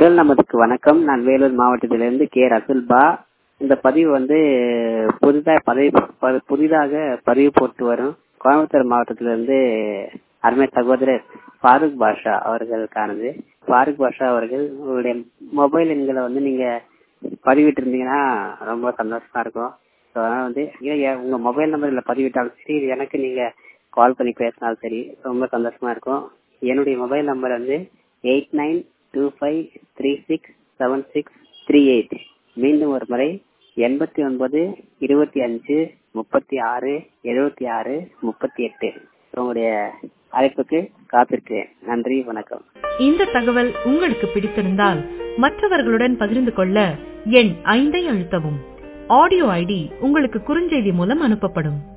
குரல் நமதுக்கு வணக்கம் நான் வேலூர் மாவட்டத்திலிருந்து கே ரசுல்பா இந்த பதிவு வந்து புதிதாக பதவி ப- புதிதாக பதிவு போட்டு வரும் கோயம்புத்தூர் மாவட்டத்திலிருந்து அருமை சகோதரர் ஃபாரூக் பாஷா அவர்களுக்கானது ஃபாரூக் பாஷா அவர்கள் உங்களுடைய மொபைல் எண்களை வந்து நீங்க பதிவிட்டு இருந்தீங்கன்னா ரொம்ப சந்தோஷமா இருக்கும் ஸோ அதனால வந்து இல்ல, எ- உங்க மொபைல் நம்பர்ல பதிவிட்டாலும் சரி இது எனக்கு நீங்க கால் பண்ணி பேசினாலும் சரி ரொம்ப சந்தோஷமா இருக்கும் என்னுடைய மொபைல் நம்பர் வந்து eight nine two five three six seven six three eight மீண்டும் ஒரு முறை எண்பத்தி ஒன்பது இருபத்தி அஞ்சு முப்பத்தி ஆறு எழுபத்தி ஆறு முப்பத்தி எட்டு உங்களுடைய அழைப்புக்கு காத்திருக்கிறேன் நன்றி வணக்கம் இந்த தகவல் உங்களுக்கு பிடித்திருந்தால் மற்றவர்களுடன் பகிர்ந்து கொள்ள எண் ஐந்தை அழுத்தவும் ஆடியோ ஐடி உங்களுக்கு குறுஞ்செய்தி மூலம் அனுப்பப்படும்